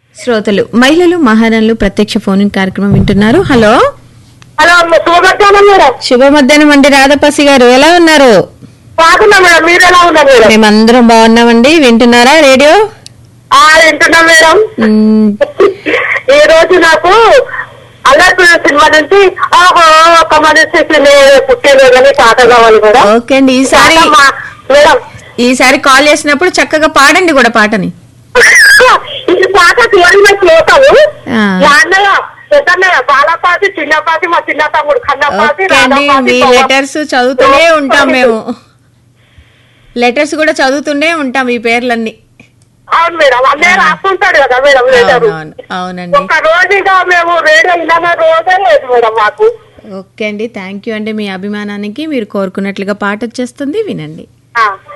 శ్రోతలు మహిళలు మహారాణులు ప్రత్యక్ష ఫోన్ కార్యక్రమం వింటున్నారు హలో హలో శుభమధ్యాహ్నం మేడం శుభ మధ్యాహ్నం అండి రాధపసి గారు ఎలా ఉన్నారు బాగున్నా మేడం మీరు ఎలా ఉన్నారు మేడం మేమందరం బాగున్నామండి వింటున్నారా రేడియో ఆ వింటున్నా మేడం మ్మ్, ఈ రోజు నాకు అల్లరి సినిమా నుంచి ఆహో ఒక మనిషి పుట్టినరోజు అని పాట కావాలి మేడం ఓకే అండి ఈసారి పాట మా- మేడం ఈసారి కాల్ చేసినప్పుడు చక్కగా పాడండి కూడా పాటని ఇది పాట తీయడం చేస్తాము ఆ. మా అన్నయ్య పెద్దన్నయ్య బాలపాటి చిన్నపాటి మా చిన్న తమ్ముడు కన్నపాటి ఓకే అండి రాధపాటి, మీ బావ- లెటర్స్ చదువుతూనే ఉంటాం మేము లెటర్స్ కూడా చదువుతూనే ఉంటాం ఈ పేర్లన్నీ అవును మేడం అన్నయ్య రాస్తుంటాడు కదా మేడం లెటరు అవునవును అవునండి ఒక రోజుగా మేము రేడియో ఇలానే రోజే లేదు మేడం మాకు ఓకే అండి థ్యాంక్ యూ అండి మీ అభిమానానికి మీరు కోరుకున్నట్లుగా పాట వచ్చేస్తుంది వినండి ఆ.